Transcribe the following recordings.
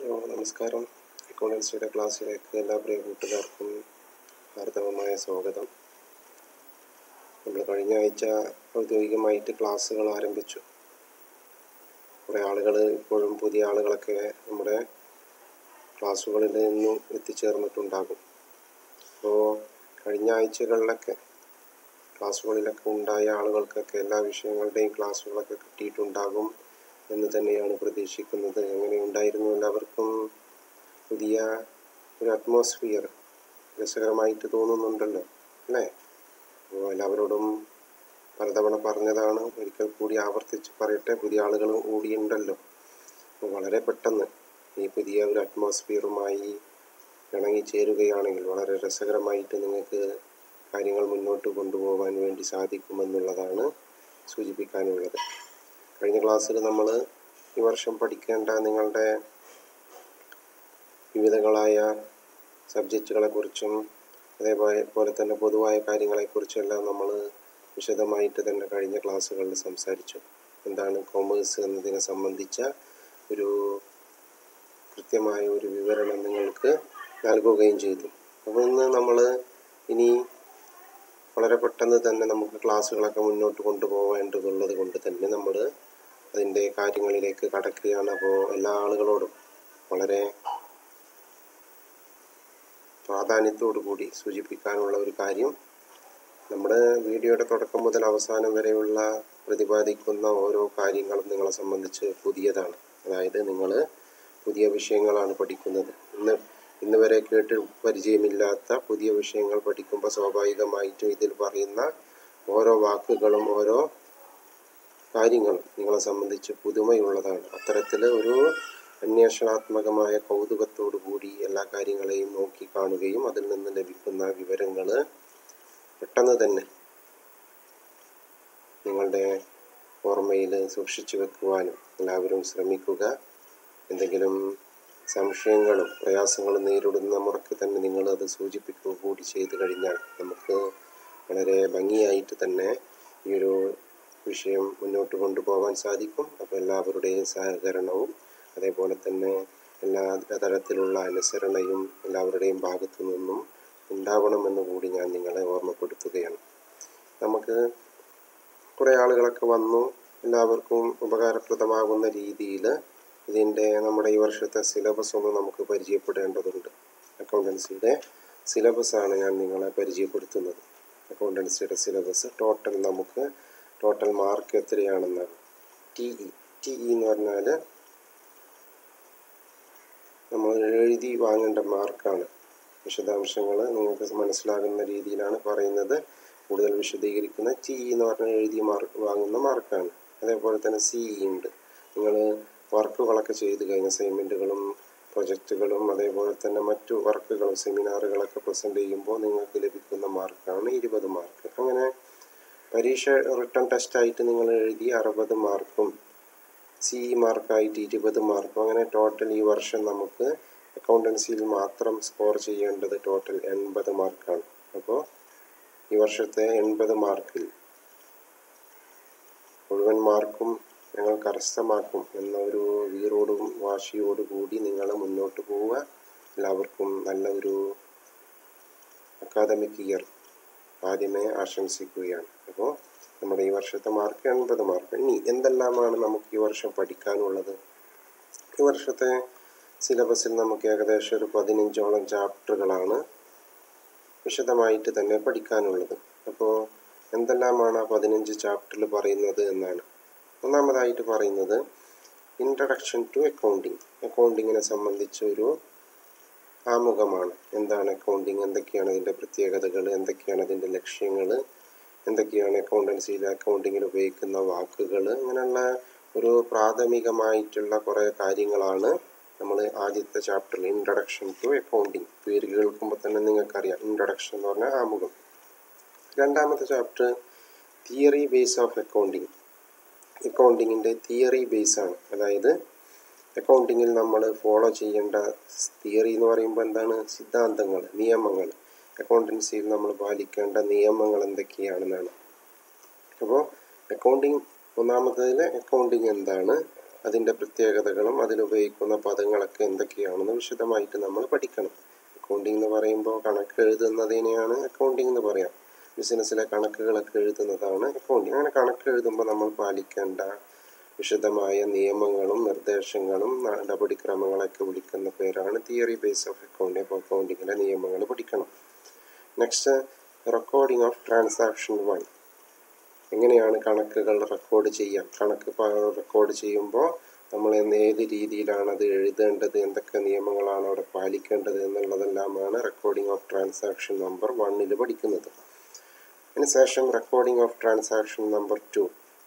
hello നമസ്കാരം അക്കൗണ്ടൻസിയുടെ ക്ലാസ്സിലേക്ക് എല്ലാ പ്രിയ കൂട്ടുകാർക്കും ഹാർദവമായ സ്വാഗതം നമ്മൾ കഴിഞ്ഞ ആഴ്ച ഔദ്യോഗികമായിട്ട് ക്ലാസ്സുകൾ ആരംഭിച്ചു കുറേ ആളുകൾ ഇപ്പോഴും പുതിയ ആളുകളൊക്കെ നമ്മുടെ ക്ലാസ്സുകളിൽ നിന്നും എത്തിച്ചേർന്നിട്ടുണ്ടാകും അപ്പോൾ കഴിഞ്ഞ ആഴ്ചകളിലൊക്കെ ക്ലാസ്സുകളിലൊക്കെ ഉണ്ടായ ആളുകൾക്കൊക്കെ എല്ലാ വിഷയങ്ങളുടെയും ക്ലാസ്സുകളൊക്കെ കിട്ടിയിട്ടുണ്ടാകും എന്ന് തന്നെയാണ് പ്രതീക്ഷിക്കുന്നത് എങ്ങനെ ഉണ്ടായിരുന്നു എല്ലാവർക്കും പുതിയ ഒരു അറ്റ്മോസ്ഫിയർ രസകരമായിട്ട് തോന്നുന്നുണ്ടല്ലോ അല്ലേ അപ്പോൾ എല്ലാവരോടും പലതവണ പറഞ്ഞതാണ് ഒരിക്കൽ കൂടി ആവർത്തിച്ച് പറയട്ടെ പുതിയ ആളുകളും കൂടിയുണ്ടല്ലോ അപ്പോൾ വളരെ പെട്ടെന്ന് ഈ പുതിയ ഒരു അറ്റ്മോസ്ഫിയറുമായി ഇണങ്ങിച്ചേരുകയാണെങ്കിൽ വളരെ രസകരമായിട്ട് നിങ്ങൾക്ക് കാര്യങ്ങൾ മുന്നോട്ട് കൊണ്ടുപോകാൻ വേണ്ടി സാധിക്കുമെന്നുള്ളതാണ് സൂചിപ്പിക്കാനുള്ളത് കഴിഞ്ഞ ക്ലാസ്സിൽ നമ്മൾ ഈ വർഷം പഠിക്കേണ്ട നിങ്ങളുടെ വിവിധങ്ങളായ സബ്ജക്റ്റുകളെക്കുറിച്ചും അതേപോലെ പോലെ തന്നെ പൊതുവായ കാര്യങ്ങളെക്കുറിച്ചെല്ലാം നമ്മൾ വിശദമായിട്ട് തന്നെ കഴിഞ്ഞ ക്ലാസ്സുകളിൽ സംസാരിച്ചു എന്താണ് കോമേഴ്സ് എന്നതിനെ സംബന്ധിച്ച ഒരു കൃത്യമായ ഒരു വിവരണം നിങ്ങൾക്ക് നൽകുകയും ചെയ്തു അപ്പോൾ ഇന്ന് നമ്മൾ ഇനി വളരെ പെട്ടെന്ന് തന്നെ നമുക്ക് ക്ലാസ്സുകളൊക്കെ മുന്നോട്ട് കൊണ്ടുപോകേണ്ടതുള്ളത് കൊണ്ട് തന്നെ നമ്മൾ അതിൻ്റെ കാര്യങ്ങളിലേക്ക് കടക്കുകയാണ് അപ്പോൾ എല്ലാ ആളുകളോടും വളരെ പ്രാധാന്യത്തോടു കൂടി സൂചിപ്പിക്കാനുള്ള ഒരു കാര്യം നമ്മുടെ വീഡിയോയുടെ തുടക്കം മുതൽ അവസാനം വരെയുള്ള പ്രതിപാദിക്കുന്ന ഓരോ കാര്യങ്ങളും നിങ്ങളെ സംബന്ധിച്ച് പുതിയതാണ് അതായത് നിങ്ങൾ പുതിയ വിഷയങ്ങളാണ് പഠിക്കുന്നത് ഇന്ന് ഇന്ന് വരെ കേട്ട് പരിചയമില്ലാത്ത പുതിയ വിഷയങ്ങൾ പഠിക്കുമ്പോൾ സ്വാഭാവികമായിട്ടും ഇതിൽ പറയുന്ന ഓരോ വാക്കുകളും ഓരോ കാര്യങ്ങളും നിങ്ങളെ സംബന്ധിച്ച് പുതുമയുള്ളതാണ് അത്തരത്തിൽ ഒരു അന്വേഷണാത്മകമായ കൗതുകത്തോടു കൂടി എല്ലാ കാര്യങ്ങളെയും നോക്കി കാണുകയും അതിൽ നിന്ന് ലഭിക്കുന്ന വിവരങ്ങൾ പെട്ടെന്ന് തന്നെ നിങ്ങളുടെ ഓർമ്മയിൽ സൂക്ഷിച്ചു വെക്കുവാനും എല്ലാവരും ശ്രമിക്കുക എന്തെങ്കിലും സംശയങ്ങളും പ്രയാസങ്ങളും നേരിടുന്ന മുറയ്ക്ക് തന്നെ നിങ്ങൾ അത് സൂചിപ്പിക്കുക കൂടി ചെയ്തു കഴിഞ്ഞാൽ നമുക്ക് വളരെ ഭംഗിയായിട്ട് തന്നെ ഈ ഒരു വിഷയം മുന്നോട്ട് കൊണ്ടുപോകാൻ സാധിക്കും അപ്പോൾ എല്ലാവരുടെയും സഹകരണവും അതേപോലെ തന്നെ എല്ലാ തരത്തിലുള്ള അനുസരണയും എല്ലാവരുടെയും ഭാഗത്തു നിന്നും ഉണ്ടാവണമെന്ന് കൂടി ഞാൻ നിങ്ങളെ ഓർമ്മപ്പെടുത്തുകയാണ് നമുക്ക് കുറേ ആളുകളൊക്കെ വന്നു എല്ലാവർക്കും ഉപകാരപ്രദമാകുന്ന രീതിയിൽ ഇതിൻ്റെ നമ്മുടെ ഈ വർഷത്തെ സിലബസ് ഒന്ന് നമുക്ക് പരിചയപ്പെടേണ്ടതുണ്ട് അക്കൗണ്ടൻസിയുടെ സിലബസാണ് ഞാൻ നിങ്ങളെ പരിചയപ്പെടുത്തുന്നത് അക്കൗണ്ടൻസിയുടെ സിലബസ് ടോട്ടൽ നമുക്ക് ടോട്ടൽ മാർക്ക് എത്രയാണെന്നാണ് ടി ഇ ടി ഇ എന്ന് പറഞ്ഞാൽ നമ്മൾ എഴുതി വാങ്ങേണ്ട മാർക്കാണ് വിശദാംശങ്ങൾ നിങ്ങൾക്ക് മനസ്സിലാകുന്ന രീതിയിലാണ് പറയുന്നത് കൂടുതൽ വിശദീകരിക്കുന്ന ടി ഇ എന്ന് പറഞ്ഞാൽ എഴുതി മാർക്ക് വാങ്ങുന്ന മാർക്കാണ് അതേപോലെ തന്നെ സി ഇ ഉണ്ട് നിങ്ങൾ വർക്കുകളൊക്കെ ചെയ്ത് കഴിഞ്ഞ അസൈൻമെൻറ്റുകളും പ്രൊജക്റ്റുകളും അതേപോലെ തന്നെ മറ്റു വർക്കുകളും സെമിനാറുകളൊക്കെ പ്രസൻറ്റ് ചെയ്യുമ്പോൾ നിങ്ങൾക്ക് ലഭിക്കുന്ന മാർക്കാണ് ഇരുപത് മാർക്ക് അങ്ങനെ പരീക്ഷ റിട്ടേൺ ടെസ്റ്റായിട്ട് നിങ്ങൾ എഴുതി അറുപത് മാർക്കും സി ഇ മാർക്കായിട്ട് ഇരുപത് മാർക്കും അങ്ങനെ ടോട്ടൽ ഈ വർഷം നമുക്ക് അക്കൗണ്ടൻസിയിൽ മാത്രം സ്കോർ ചെയ്യേണ്ടത് ടോട്ടൽ എൺപത് മാർക്കാണ് അപ്പോൾ ഈ വർഷത്തെ എൺപത് മാർക്കിൽ മുഴുവൻ മാർക്കും ഞങ്ങൾ കരസ്ഥമാക്കും എന്ന ഒരു വീറോടും വാശിയോടും കൂടി നിങ്ങൾ മുന്നോട്ട് പോവുക എല്ലാവർക്കും നല്ല ഒരു അക്കാദമിക് ഇയർ ആദ്യമേ ആശംസിക്കുകയാണ് അപ്പോൾ നമ്മുടെ ഈ വർഷത്തെ മാർക്ക് എൺപത് മാർക്ക് ഇനി എന്തെല്ലാമാണ് നമുക്ക് ഈ വർഷം പഠിക്കാനുള്ളത് ഈ വർഷത്തെ സിലബസിൽ നമുക്ക് ഏകദേശം ഒരു പതിനഞ്ചോളം ചാപ്റ്ററുകളാണ് വിശദമായിട്ട് തന്നെ പഠിക്കാനുള്ളത് അപ്പോൾ എന്തെല്ലാമാണ് ആ പതിനഞ്ച് ചാപ്റ്ററിൽ പറയുന്നത് എന്നാണ് ഒന്നാമതായിട്ട് പറയുന്നത് ഇൻട്രഡക്ഷൻ ടു അക്കൗണ്ടിങ് അക്കൗണ്ടിങ്ങിനെ സംബന്ധിച്ച ഒരു ആമുഖമാണ് എന്താണ് അക്കൗണ്ടിങ് എന്തൊക്കെയാണ് അതിൻ്റെ പ്രത്യേകതകൾ എന്തൊക്കെയാണ് അതിൻ്റെ ലക്ഷ്യങ്ങൾ എന്തൊക്കെയാണ് അക്കൗണ്ടൻസിയിൽ അക്കൗണ്ടിങ്ങിൽ ഉപയോഗിക്കുന്ന വാക്കുകൾ അങ്ങനെയുള്ള ഒരു പ്രാഥമികമായിട്ടുള്ള കുറേ കാര്യങ്ങളാണ് നമ്മൾ ആദ്യത്തെ ചാപ്റ്ററിൽ ഇൻട്രഡക്ഷൻ ടു അക്കൗണ്ടിങ് പേര് കേൾക്കുമ്പോൾ തന്നെ നിങ്ങൾക്കറിയാം ഇൻട്രഡക്ഷൻ എന്ന് പറഞ്ഞാൽ ആമുഖം രണ്ടാമത്തെ chapter theory base of accounting അക്കൗണ്ടിങ്ങിൻ്റെ തിയറി ബേസാണ് അതായത് അക്കൗണ്ടിങ്ങിൽ നമ്മൾ ഫോളോ ചെയ്യേണ്ട തിയറി എന്ന് പറയുമ്പോൾ എന്താണ് സിദ്ധാന്തങ്ങൾ നിയമങ്ങൾ അക്കൗണ്ടൻസിയിൽ നമ്മൾ പാലിക്കേണ്ട നിയമങ്ങൾ എന്തൊക്കെയാണെന്നാണ് അപ്പോൾ അക്കൗണ്ടിങ് ഒന്നാമത്തതിൽ അക്കൗണ്ടിങ് എന്താണ് അതിൻ്റെ പ്രത്യേകതകളും അതിലുപയോഗിക്കുന്ന പദങ്ങളൊക്കെ എന്തൊക്കെയാണെന്ന് വിശദമായിട്ട് നമ്മൾ പഠിക്കണം അക്കൗണ്ടിംഗ് എന്ന് പറയുമ്പോൾ കണക്ക് എഴുതുന്നതിനെയാണ് അക്കൗണ്ടിംഗ് എന്ന് പറയാം ബിസിനസ്സിലെ കണക്കുകളൊക്കെ എഴുതുന്നതാണ് അക്കൗണ്ടിംഗ് അങ്ങനെ കണക്ക് എഴുതുമ്പോൾ നമ്മൾ പാലിക്കേണ്ട വിശദമായ നിയമങ്ങളും നിർദ്ദേശങ്ങളും നടപടിക്രമങ്ങളൊക്കെ വിളിക്കുന്ന പേരാണ് തിയറി ബേസ് ഓഫ് അക്കൗണ്ടിംഗ് അപ്പോൾ അക്കൗണ്ടിങ്ങിലെ നിയമങ്ങൾ പഠിക്കണം next recording of transaction one എങ്ങനെയാണ് കണക്കുകൾ റെക്കോർഡ് ചെയ്യാം കണക്ക് റെക്കോർഡ് ചെയ്യുമ്പോൾ നമ്മൾ ഏത് രീതിയിലാണ് അത് എഴുതേണ്ടത് എന്തൊക്കെ നിയമങ്ങളാണ് അവിടെ പാലിക്കേണ്ടത് എന്നുള്ളതെല്ലാമാണ് റെക്കോർഡിംഗ് ഓഫ് ട്രാൻസാക്ഷൻ നമ്പർ വണ്ണിൽ പഠിക്കുന്നത് അതിനുശേഷം recording of transaction number two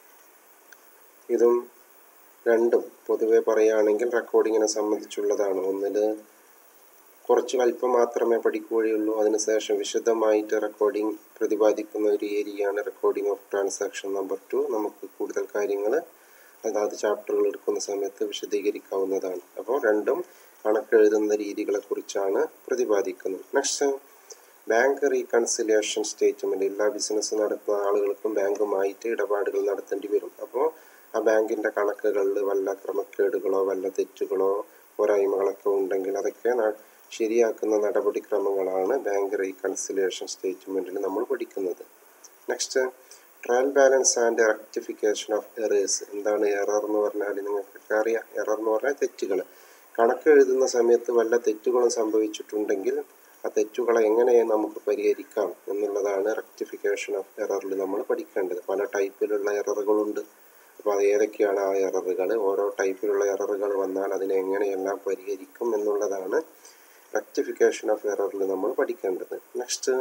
ഇതും രണ്ടും പൊതുവെ പറയുകയാണെങ്കിൽ റെക്കോർഡിങ്ങിനെ സംബന്ധിച്ചുള്ളതാണ് ഒന്നിൽ കുറച്ച് അല്പം മാത്രമേ പഠിക്കുകയുള്ളൂ അതിനുശേഷം വിശദമായിട്ട് റെക്കോർഡിംഗ് പ്രതിപാദിക്കുന്ന ഒരു ഏരിയയാണ് recording of transaction number two നമുക്ക് കൂടുതൽ കാര്യങ്ങൾ അതാത് ചാപ്റ്ററുകൾ എടുക്കുന്ന സമയത്ത് വിശദീകരിക്കാവുന്നതാണ് അപ്പോൾ രണ്ടും കണക്കെഴുതുന്ന രീതികളെക്കുറിച്ചാണ് പ്രതിപാദിക്കുന്നത് നെക്സ്റ്റ് ബാങ്ക് റീകൺസിലിയേഷൻ സ്റ്റേറ്റ്മെൻറ്റ് എല്ലാ ബിസിനസ് നടത്തുന്ന ആളുകൾക്കും ബാങ്കുമായിട്ട് ഇടപാടുകൾ നടത്തേണ്ടി വരും അപ്പോൾ ആ ബാങ്കിൻ്റെ കണക്കുകളിൽ വല്ല ക്രമക്കേടുകളോ വല്ല തെറ്റുകളോ പോരായ്മകളൊക്കെ ഉണ്ടെങ്കിൽ അതൊക്കെ ശരിയാക്കുന്ന നടപടിക്രമങ്ങളാണ് ബാങ്ക് റീകൺസിലിയേഷൻ സ്റ്റേറ്റ്മെൻറ്റിൽ നമ്മൾ പഠിക്കുന്നത് next trial balance and rectification of errors എന്താണ് എറർ എന്ന് പറഞ്ഞാൽ നിങ്ങൾക്കൊക്കെ അറിയാം എറർ എന്ന് പറഞ്ഞാൽ തെറ്റുകൾ കണക്ക് എഴുതുന്ന സമയത്ത് വല്ല തെറ്റുകളും സംഭവിച്ചിട്ടുണ്ടെങ്കിൽ ആ തെറ്റുകളെ എങ്ങനെ നമുക്ക് പരിഹരിക്കാം എന്നുള്ളതാണ് റെക്ടിഫിക്കേഷൻ ഓഫ് എററിൽ നമ്മൾ പഠിക്കേണ്ടത് പല ടൈപ്പിലുള്ള എററുകളുണ്ട് അപ്പോൾ അത് ഏതൊക്കെയാണ് ആ എററുകൾ ഓരോ ടൈപ്പിലുള്ള എററുകൾ വന്നാൽ അതിനെ എങ്ങനെയെല്ലാം പരിഹരിക്കും എന്നുള്ളതാണ് റെക്ടിഫിക്കേഷൻ ഓഫ് എററിൽ നമ്മൾ പഠിക്കേണ്ടത് next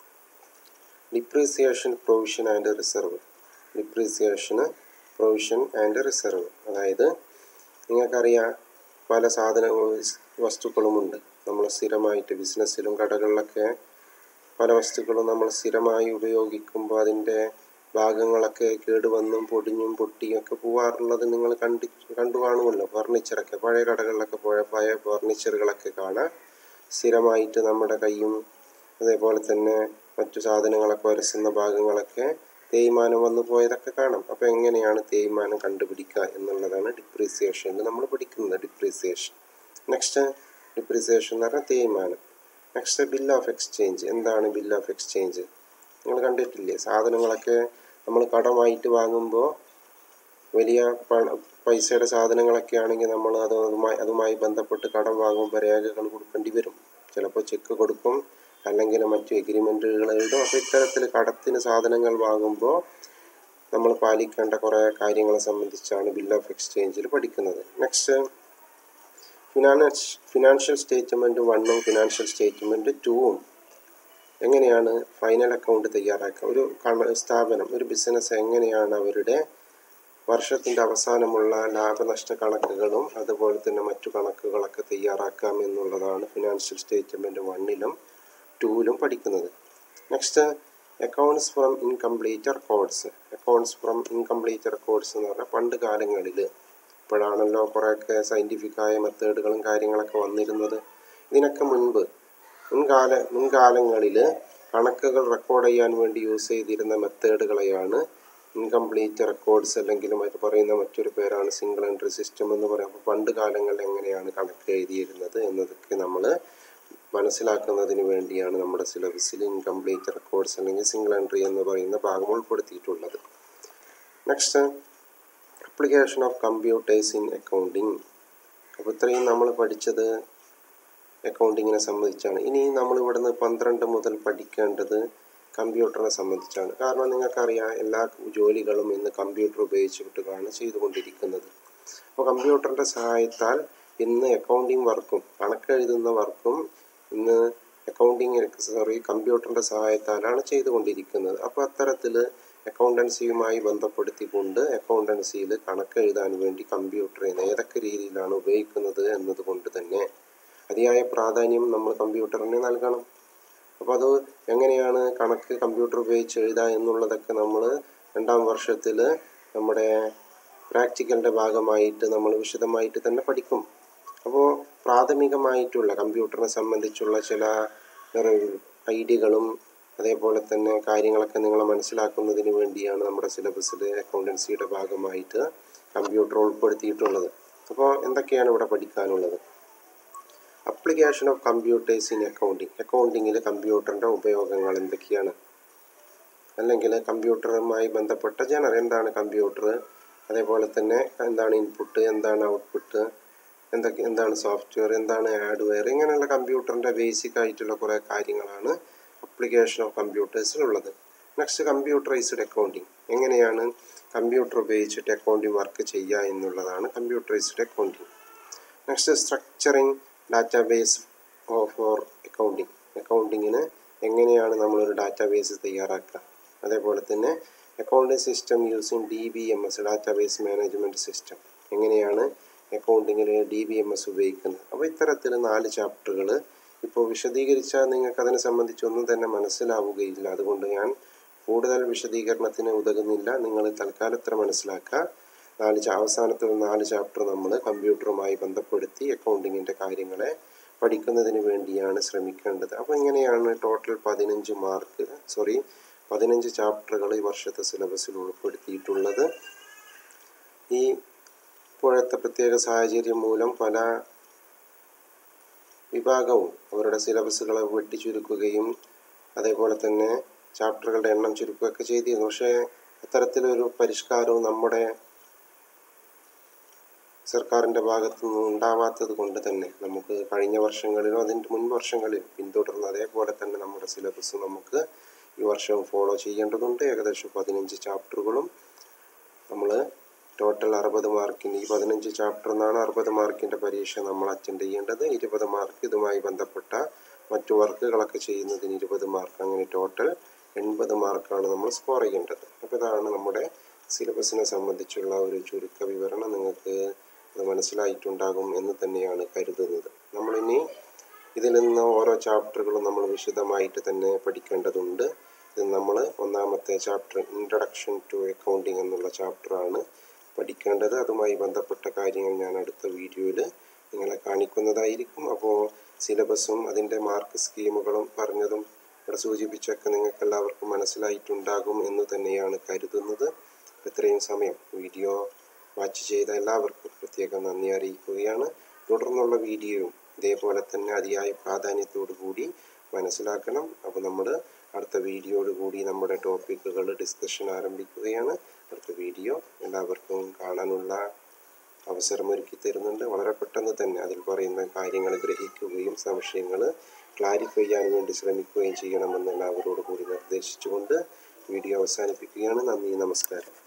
depreciation provision and reserve ഡിപ്രീസിയേഷന് പ്രൊവിഷൻ ആൻഡ് റിസർവ് അതായത് നിങ്ങൾക്കറിയാം പല സാധന വസ്തുക്കളുമുണ്ട് നമ്മൾ സ്ഥിരമായിട്ട് ബിസിനസ്സിലും കടകളിലൊക്കെ പല വസ്തുക്കളും നമ്മൾ സ്ഥിരമായി ഉപയോഗിക്കുമ്പോൾ അതിൻ്റെ ഭാഗങ്ങളൊക്കെ കേടുവന്നും പൊടിഞ്ഞും പൊട്ടിയും ഒക്കെ പോവാറുള്ളത് നിങ്ങൾ കണ്ടി കണ്ടു കാണുമല്ലോ ഫർണിച്ചറൊക്കെ പഴയ കടകളിലൊക്കെ പോയ പഴയ ഫർണിച്ചറുകളൊക്കെ കാണാം സ്ഥിരമായിട്ട് നമ്മുടെ കൈയും അതേപോലെ തന്നെ മറ്റു സാധനങ്ങളൊക്കെ ഉരസുന്ന ഭാഗങ്ങളൊക്കെ തേയ്മാനം വന്നു പോയതൊക്കെ കാണാം അപ്പോൾ എങ്ങനെയാണ് തേയ്മാനം കണ്ടുപിടിക്കുക എന്നുള്ളതാണ് ഡിപ്രീസിയേഷനിൽ നമ്മൾ പഠിക്കുന്നത് ഡിപ്രീസിയേഷൻ നെക്സ്റ്റ് ഡിപ്രീസിയേഷൻ എന്ന് പറഞ്ഞാൽ തേയ്മാനം നെക്സ്റ്റ് ബിൽ ഓഫ് എക്സ്ചേഞ്ച് എന്താണ് ബിൽ ഓഫ് എക്സ്ചേഞ്ച് നിങ്ങൾ കണ്ടിട്ടില്ലേ സാധനങ്ങളൊക്കെ നമ്മൾ കടമായിട്ട് വാങ്ങുമ്പോൾ വലിയ പണ പൈസയുടെ സാധനങ്ങളൊക്കെ ആണെങ്കിൽ നമ്മൾ അത് അതുമായി അതുമായി ബന്ധപ്പെട്ട് കടം വാങ്ങുമ്പോൾ രേഖകൾ കൊടുക്കേണ്ടി വരും ചിലപ്പോൾ ചെക്ക് കൊടുക്കും അല്ലെങ്കിൽ മറ്റു എഗ്രിമെൻറ്റുകൾ എഴുതും അപ്പോൾ ഇത്തരത്തിൽ കടത്തിന് സാധനങ്ങൾ വാങ്ങുമ്പോൾ നമ്മൾ പാലിക്കേണ്ട കുറേ കാര്യങ്ങളെ സംബന്ധിച്ചാണ് ബിൽ ഓഫ് എക്സ്ചേഞ്ചിൽ പഠിക്കുന്നത് നെക്സ്റ്റ് ഫിനാൻസ് ഫിനാൻഷ്യൽ സ്റ്റേറ്റ്മെൻറ്റ് വണ്ണും ഫിനാൻഷ്യൽ സ്റ്റേറ്റ്മെൻറ്റ് ടൂവും എങ്ങനെയാണ് ഫൈനൽ അക്കൗണ്ട് തയ്യാറാക്കുക ഒരു കണ സ്ഥാപനം ഒരു ബിസിനസ് എങ്ങനെയാണ് അവരുടെ വർഷത്തിൻ്റെ അവസാനമുള്ള ലാഭനഷ്ട കണക്കുകളും അതുപോലെ തന്നെ മറ്റു കണക്കുകളൊക്കെ തയ്യാറാക്കാം എന്നുള്ളതാണ് ഫിനാൻഷ്യൽ സ്റ്റേറ്റ്മെൻറ്റ് വണ്ണിലും ടൂവിലും പഠിക്കുന്നത് next accounts from incomplete records accounts from incomplete records എന്ന് പറഞ്ഞാൽ പണ്ട് കാലങ്ങളിൽ ഇപ്പോഴാണല്ലോ കുറേയൊക്കെ സയൻറ്റിഫിക്കായ മെത്തേഡുകളും കാര്യങ്ങളൊക്കെ വന്നിരുന്നത് ഇതിനൊക്കെ മുൻപ് മുൻകാല മുൻകാലങ്ങളിൽ കണക്കുകൾ റെക്കോർഡ് ചെയ്യാൻ വേണ്ടി യൂസ് ചെയ്തിരുന്ന മെത്തേഡുകളെയാണ് ഇൻകംപ്ലീറ്റ് റെക്കോർഡ്സ് അല്ലെങ്കിൽ മറ്റു പറയുന്ന മറ്റൊരു പേരാണ് സിംഗിൾ എൻട്രി സിസ്റ്റം എന്ന് പറയും അപ്പോൾ പണ്ട് കാലങ്ങളിൽ എങ്ങനെയാണ് കണക്ക് എഴുതിയിരുന്നത് എന്നതൊക്കെ നമ്മൾ മനസ്സിലാക്കുന്നതിന് വേണ്ടിയാണ് നമ്മുടെ സിലബസിൽ ഇൻകംപ്ലീറ്റ് റെക്കോർഡ്സ് അല്ലെങ്കിൽ സിംഗിൾ എൻട്രി എന്ന് പറയുന്ന ഭാഗം ഉൾപ്പെടുത്തിയിട്ടുള്ളത് next application of computers in accounting അപ്പോൾ ഇത്രയും നമ്മൾ പഠിച്ചത് അക്കൗണ്ടിങ്ങിനെ സംബന്ധിച്ചാണ് ഇനി നമ്മൾ ഇവിടുന്ന് പന്ത്രണ്ട് മുതൽ പഠിക്കേണ്ടത് കമ്പ്യൂട്ടറിനെ സംബന്ധിച്ചാണ് കാരണം നിങ്ങൾക്കറിയാം എല്ലാ ജോലികളും ഇന്ന് കമ്പ്യൂട്ടർ ഉപയോഗിച്ചിട്ടാണ് ചെയ്തുകൊണ്ടിരിക്കുന്നത് അപ്പോൾ കമ്പ്യൂട്ടറിൻ്റെ സഹായത്താൽ ഇന്ന് അക്കൗണ്ടിങ് വർക്കും കണക്കെഴുതുന്ന വർക്കും ഇന്ന് അക്കൗണ്ടിങ് സോറി കമ്പ്യൂട്ടറിൻ്റെ സഹായത്താലാണ് ചെയ്തുകൊണ്ടിരിക്കുന്നത് അപ്പോൾ അത്തരത്തിൽ അക്കൗണ്ടൻസിയുമായി ബന്ധപ്പെടുത്തിക്കൊണ്ട് അക്കൗണ്ടൻസിയിൽ കണക്കെഴുതാൻ വേണ്ടി കമ്പ്യൂട്ടറിനെ ഏതൊക്കെ രീതിയിലാണ് ഉപയോഗിക്കുന്നത് എന്നതുകൊണ്ട് തന്നെ അതിയായ പ്രാധാന്യം നമ്മൾ കമ്പ്യൂട്ടറിന് നൽകണം അപ്പോൾ അത് എങ്ങനെയാണ് കണക്ക് കമ്പ്യൂട്ടർ ഉപയോഗിച്ച് എഴുതുക എന്നുള്ളതൊക്കെ നമ്മൾ രണ്ടാം വർഷത്തിൽ നമ്മുടെ പ്രാക്ടിക്കലിൻ്റെ ഭാഗമായിട്ട് നമ്മൾ വിശദമായിട്ട് തന്നെ പഠിക്കും അപ്പോൾ പ്രാഥമികമായിട്ടുള്ള കമ്പ്യൂട്ടറിനെ സംബന്ധിച്ചുള്ള ചില ഐഡിയകളും അതേപോലെ തന്നെ കാര്യങ്ങളൊക്കെ നിങ്ങളെ മനസ്സിലാക്കുന്നതിന് വേണ്ടിയാണ് നമ്മുടെ സിലബസിൽ അക്കൗണ്ടൻസിയുടെ ഭാഗമായിട്ട് കമ്പ്യൂട്ടർ ഉൾപ്പെടുത്തിയിട്ടുള്ളത് അപ്പോൾ എന്തൊക്കെയാണ് ഇവിടെ പഠിക്കാനുള്ളത് application of computers in accounting അക്കൗണ്ടിങ്ങിൽ കമ്പ്യൂട്ടറിൻ്റെ ഉപയോഗങ്ങൾ എന്തൊക്കെയാണ് അല്ലെങ്കിൽ കമ്പ്യൂട്ടറുമായി ബന്ധപ്പെട്ട ജനറൽ എന്താണ് കമ്പ്യൂട്ടർ അതേപോലെ തന്നെ എന്താണ് ഇൻപുട്ട് എന്താണ് ഔട്ട്പുട്ട് എന്തൊക്കെ എന്താണ് സോഫ്റ്റ്വെയർ എന്താണ് ഹാർഡ്വെയർ ഇങ്ങനെയുള്ള കമ്പ്യൂട്ടറിൻ്റെ ബേസിക് ആയിട്ടുള്ള കുറേ കാര്യങ്ങളാണ് അപ്ലിക്കേഷൻ ഓഫ് കമ്പ്യൂട്ടേഴ്സിലുള്ളത് നെക്സ്റ്റ് കമ്പ്യൂട്ടറൈസ്ഡ് അക്കൗണ്ടിങ് എങ്ങനെയാണ് കമ്പ്യൂട്ടർ ഉപയോഗിച്ചിട്ട് അക്കൗണ്ടിങ് വർക്ക് ചെയ്യുക എന്നുള്ളതാണ് computerised accounting next structuring database for accounting അക്കൗണ്ടിങ്ങിന് എങ്ങനെയാണ് നമ്മളൊരു ഡാറ്റാബേസ് തയ്യാറാക്കുക അതേപോലെ തന്നെ accounting system using D B M S database management system എങ്ങനെയാണ് അക്കൗണ്ടിങ്ങിൽ ഡി ബി എം എസ് ഉപയോഗിക്കുന്നത് അപ്പോൾ ഇത്തരത്തിൽ നാല് ചാപ്റ്ററുകൾ ഇപ്പോൾ വിശദീകരിച്ചാൽ നിങ്ങൾക്ക് അതിനെ സംബന്ധിച്ചൊന്നും തന്നെ മനസ്സിലാവുകയില്ല അതുകൊണ്ട് ഞാൻ കൂടുതൽ വിശദീകരണത്തിന് ഉതകുന്നില്ല നിങ്ങൾ തൽക്കാലം ഇത്ര മനസ്സിലാക്കുക നാല് അവസാനത്തെ നാല് ചാപ്റ്റർ നമ്മൾ കമ്പ്യൂട്ടറുമായി ബന്ധപ്പെടുത്തി അക്കൗണ്ടിങ്ങിൻ്റെ കാര്യങ്ങളെ പഠിക്കുന്നതിന് വേണ്ടിയാണ് ശ്രമിക്കേണ്ടത് അപ്പോൾ ഇങ്ങനെയാണ് ടോട്ടൽ പതിനഞ്ച് മാർക്ക് സോറി പതിനഞ്ച് ചാപ്റ്ററുകൾ ഈ വർഷത്തെ സിലബസിൽ ഉൾപ്പെടുത്തിയിട്ടുള്ളത് ഈ ഇപ്പോഴത്തെ പ്രത്യേക സാഹചര്യം മൂലം പല വിഭാഗവും അവരുടെ സിലബസുകളെ വെട്ടിച്ചുരുക്കുകയും അതേപോലെ തന്നെ ചാപ്റ്ററുകളുടെ എണ്ണം ചുരുക്കുകയൊക്കെ ചെയ്തിരുന്നു പക്ഷേ അത്തരത്തിലൊരു പരിഷ്കാരവും നമ്മുടെ സർക്കാരിൻ്റെ ഭാഗത്തു നിന്ന് ഉണ്ടാവാത്തത് കൊണ്ട് തന്നെ നമുക്ക് കഴിഞ്ഞ വർഷങ്ങളിലും അതിൻ്റെ മുൻ വർഷങ്ങളിലും പിന്തുടർന്ന് അതേപോലെ തന്നെ നമ്മുടെ സിലബസ് നമുക്ക് ഈ വർഷവും ഫോളോ ചെയ്യേണ്ടതുണ്ട് ഏകദേശം പതിനഞ്ച് ചാപ്റ്ററുകളും നമ്മൾ ടോട്ടൽ അറുപത് മാർക്കിന് ഈ പതിനഞ്ച് ചാപ്റ്റർ നിന്നാണ് അറുപത് മാർക്കിൻ്റെ പരീക്ഷ നമ്മൾ അറ്റൻഡ് ചെയ്യേണ്ടത് ഇരുപത് മാർക്ക് ഇതുമായി ബന്ധപ്പെട്ട മറ്റു വർക്കുകളൊക്കെ ചെയ്യുന്നതിന് ഇരുപത് മാർക്ക് അങ്ങനെ ടോട്ടൽ എൺപത് മാർക്കാണ് നമ്മൾ സ്കോർ ചെയ്യേണ്ടത് അപ്പോൾ ഇതാണ് നമ്മുടെ സിലബസിനെ സംബന്ധിച്ചുള്ള ഒരു ചുരുക്ക വിവരണം നിങ്ങൾക്ക് അത് മനസ്സിലായിട്ടുണ്ടാകും എന്ന് തന്നെയാണ് കരുതുന്നത് നമ്മളിനി ഇതിൽ നിന്ന് ഓരോ ചാപ്റ്ററുകളും നമ്മൾ വിശദമായിട്ട് തന്നെ പഠിക്കേണ്ടതുണ്ട് ഇത് നമ്മൾ ഒന്നാമത്തെ ചാപ്റ്റർ ഇൻട്രഡക്ഷൻ ടു അക്കൗണ്ടിങ് എന്നുള്ള ചാപ്റ്ററാണ് പഠിക്കേണ്ടത് അതുമായി ബന്ധപ്പെട്ട കാര്യങ്ങൾ ഞാൻ അടുത്ത വീഡിയോയിൽ നിങ്ങളെ കാണിക്കുന്നതായിരിക്കും അപ്പോൾ സിലബസും അതിൻ്റെ മാർക്ക് സ്കീമുകളും പറഞ്ഞതും ഇവിടെ സൂചിപ്പിച്ചൊക്കെ നിങ്ങൾക്ക് എല്ലാവർക്കും മനസ്സിലായിട്ടുണ്ടാകും എന്ന് തന്നെയാണ് കരുതുന്നത് ഇത്രയും സമയം വീഡിയോ വാച്ച് ചെയ്ത എല്ലാവർക്കും പ്രത്യേകം നന്ദി അറിയിക്കുകയാണ് തുടർന്നുള്ള വീഡിയോയും ഇതേപോലെ തന്നെ അതിയായ പ്രാധാന്യത്തോടു കൂടി മനസ്സിലാക്കണം അപ്പോൾ നമ്മൾ അടുത്ത വീഡിയോയോട് കൂടി നമ്മുടെ ടോപ്പിക്കുകൾ ഡിസ്കഷൻ ആരംഭിക്കുകയാണ് അടുത്ത വീഡിയോ എല്ലാവർക്കും കാണാനുള്ള അവസരമൊരുക്കി തരുന്നുണ്ട് വളരെ പെട്ടെന്ന് തന്നെ അതിൽ പറയുന്ന കാര്യങ്ങൾ ഗ്രഹിക്കുകയും സംശയങ്ങൾ ക്ലാരിഫൈ ചെയ്യാൻ വേണ്ടി ശ്രമിക്കുകയും ചെയ്യണമെന്ന് എല്ലാവരോടും കൂടി നിർദ്ദേശിച്ചുകൊണ്ട് വീഡിയോ അവസാനിപ്പിക്കുകയാണ് നന്ദി നമസ്കാരം